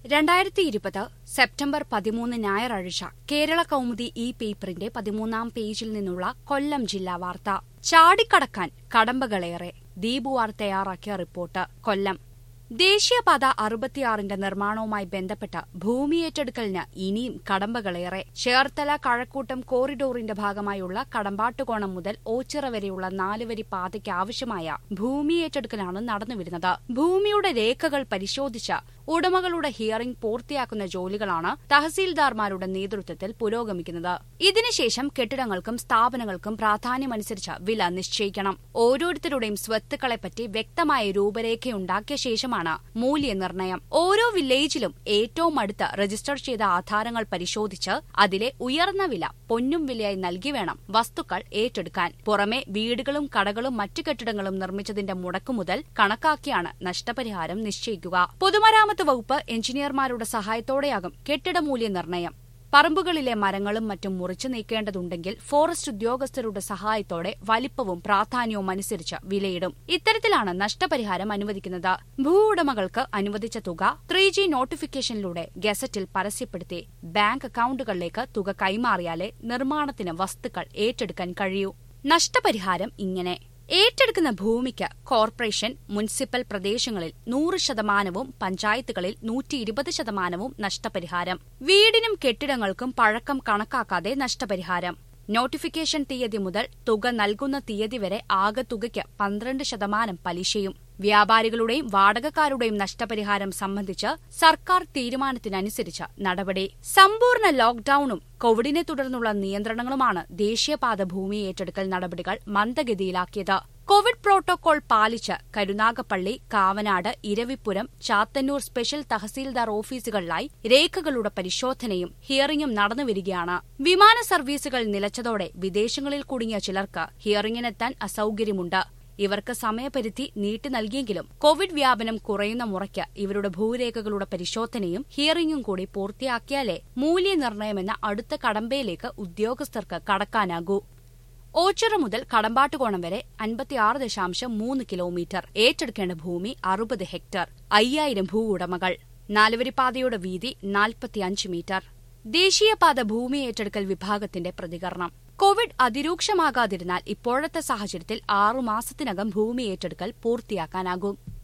രണ്ടായിരത്തി ഇരുപത് സെപ്റ്റംബർ പതിമൂന്ന് ഞായറാഴ്ച കേരള കൗമുദി ഈ പേപ്പറിന്റെ പതിമൂന്നാം പേജിൽ നിന്നുള്ള കൊല്ലം ജില്ലാ വാർത്ത ചാടിക്കടക്കാൻ കടമ്പകളേറെ ദീപുവാർ തയ്യാറാക്കിയ റിപ്പോർട്ട് കൊല്ലം ദേശീയപാത അറുപത്തിയാറിന്റെ നിർമ്മാണവുമായി ബന്ധപ്പെട്ട ഭൂമി ഏറ്റെടുക്കലിന് ഇനിയും കടമ്പകളേറെ ചേർത്തല കഴക്കൂട്ടം കോറിഡോറിന്റെ ഭാഗമായുള്ള കടമ്പാട്ടുകോണം മുതൽ ഓച്ചിറ വരെയുള്ള നാലുവരി പാതയ്ക്ക് ആവശ്യമായ ഭൂമി ഏറ്റെടുക്കലാണ് നടന്നുവരുന്നത് ഭൂമിയുടെ രേഖകൾ പരിശോധിച്ച് ഉടമകളുടെ ഹിയറിംഗ് പൂർത്തിയാക്കുന്ന ജോലികളാണ് തഹസീൽദാർമാരുടെ നേതൃത്വത്തിൽ പുരോഗമിക്കുന്നത് ഇതിനുശേഷം കെട്ടിടങ്ങൾക്കും സ്ഥാപനങ്ങൾക്കും പ്രാധാന്യമനുസരിച്ച് വില നിശ്ചയിക്കണം ഓരോരുത്തരുടെയും സ്വത്തുക്കളെപ്പറ്റി വ്യക്തമായ രൂപരേഖയുണ്ടാക്കിയ ശേഷമാണ് മൂല്യനിർണ്ണയം ഓരോ വില്ലേജിലും ഏറ്റവും അടുത്ത് രജിസ്റ്റർ ചെയ്ത ആധാരങ്ങൾ പരിശോധിച്ച് അതിലെ ഉയർന്ന വില പൊന്നും വിലയായി നൽകി വേണം വസ്തുക്കൾ ഏറ്റെടുക്കാൻ പുറമെ വീടുകളും കടകളും മറ്റു കെട്ടിടങ്ങളും നിർമ്മിച്ചതിന്റെ മുടക്കുമുതൽ കണക്കാക്കിയാണ് നഷ്ടപരിഹാരം നിശ്ചയിക്കുക പൊതുമരാമത്ത് വകുപ്പ് എഞ്ചിനീയർമാരുടെ സഹായത്തോടെയാകും കെട്ടിട മൂല്യനിർണ്ണയം പറമ്പുകളിലെ മരങ്ങളും മറ്റും മുറിച്ചു നീക്കേണ്ടതുണ്ടെങ്കിൽ ഫോറസ്റ്റ് ഉദ്യോഗസ്ഥരുടെ സഹായത്തോടെ വലിപ്പവും പ്രാധാന്യവും അനുസരിച്ച് വിലയിടും ഇത്തരത്തിലാണ് നഷ്ടപരിഹാരം അനുവദിക്കുന്നത് ഭൂ ഉടമകൾക്ക് അനുവദിച്ച തുക ത്രീ ജി നോട്ടിഫിക്കേഷനിലൂടെ ഗസറ്റിൽ പരസ്യപ്പെടുത്തി ബാങ്ക് അക്കൌണ്ടുകളിലേക്ക് തുക കൈമാറിയാലേ നിർമ്മാണത്തിന് വസ്തുക്കൾ ഏറ്റെടുക്കാൻ കഴിയൂ നഷ്ടപരിഹാരം ഇങ്ങനെ ഏറ്റെടുക്കുന്ന ഭൂമിക്ക് കോർപ്പറേഷൻ മുനിസിപ്പൽ പ്രദേശങ്ങളിൽ നൂറ് ശതമാനവും പഞ്ചായത്തുകളിൽ നൂറ്റി ഇരുപത് ശതമാനവും നഷ്ടപരിഹാരം വീടിനും കെട്ടിടങ്ങൾക്കും പഴക്കം കണക്കാക്കാതെ നഷ്ടപരിഹാരം നോട്ടിഫിക്കേഷൻ തീയതി മുതൽ തുക നൽകുന്ന തീയതി വരെ ആകെ തുകയ്ക്ക് പന്ത്രണ്ട് ശതമാനം പലിശയും വ്യാപാരികളുടെയും വാടകക്കാരുടെയും നഷ്ടപരിഹാരം സംബന്ധിച്ച് സർക്കാർ തീരുമാനത്തിനനുസരിച്ച് നടപടി സമ്പൂർണ്ണ ലോക്ഡൌണും കോവിഡിനെ തുടർന്നുള്ള നിയന്ത്രണങ്ങളുമാണ് ദേശീയപാത ഭൂമി ഏറ്റെടുക്കൽ നടപടികൾ മന്ദഗതിയിലാക്കിയത് കോവിഡ് പ്രോട്ടോകോൾ പാലിച്ച് കരുനാഗപ്പള്ളി കാവനാട് ഇരവിപുരം ചാത്തന്നൂർ സ്പെഷ്യൽ തഹസീൽദാർ ഓഫീസുകളിലായി രേഖകളുടെ പരിശോധനയും ഹിയറിംഗും നടന്നുവരികയാണ് വിമാന സർവീസുകൾ നിലച്ചതോടെ വിദേശങ്ങളിൽ കുടുങ്ങിയ ചിലർക്ക് ഹിയറിംഗിനെത്താൻ അസൌകര്യമുണ്ട് ഇവർക്ക് സമയപരിധി നീട്ടി നൽകിയെങ്കിലും കോവിഡ് വ്യാപനം കുറയുന്ന മുറയ്ക്ക് ഇവരുടെ ഭൂരേഖകളുടെ പരിശോധനയും ഹിയറിംഗും കൂടി പൂർത്തിയാക്കിയാലേ മൂല്യനിർണ്ണയമെന്ന അടുത്ത കടമ്പയിലേക്ക് ഉദ്യോഗസ്ഥർക്ക് കടക്കാനാകൂ ഓച്ചിറ മുതൽ കടമ്പാട്ടുകോണം വരെ അൻപത്തിയാറ് ദശാംശം മൂന്ന് കിലോമീറ്റർ ഏറ്റെടുക്കേണ്ട ഭൂമി അറുപത് ഹെക്ടർ അയ്യായിരം ഭൂ ഉടമകൾ നാലുവരിപ്പാതയുടെ വീതി നാൽപ്പത്തിയഞ്ച് മീറ്റർ ദേശീയപാത ഭൂമി ഏറ്റെടുക്കൽ വിഭാഗത്തിന്റെ പ്രതികരണം കോവിഡ് അതിരൂക്ഷമാകാതിരുന്നാൽ ഇപ്പോഴത്തെ സാഹചര്യത്തിൽ ആറുമാസത്തിനകം ഭൂമി ഏറ്റെടുക്കൽ പൂർത്തിയാക്കാനാകും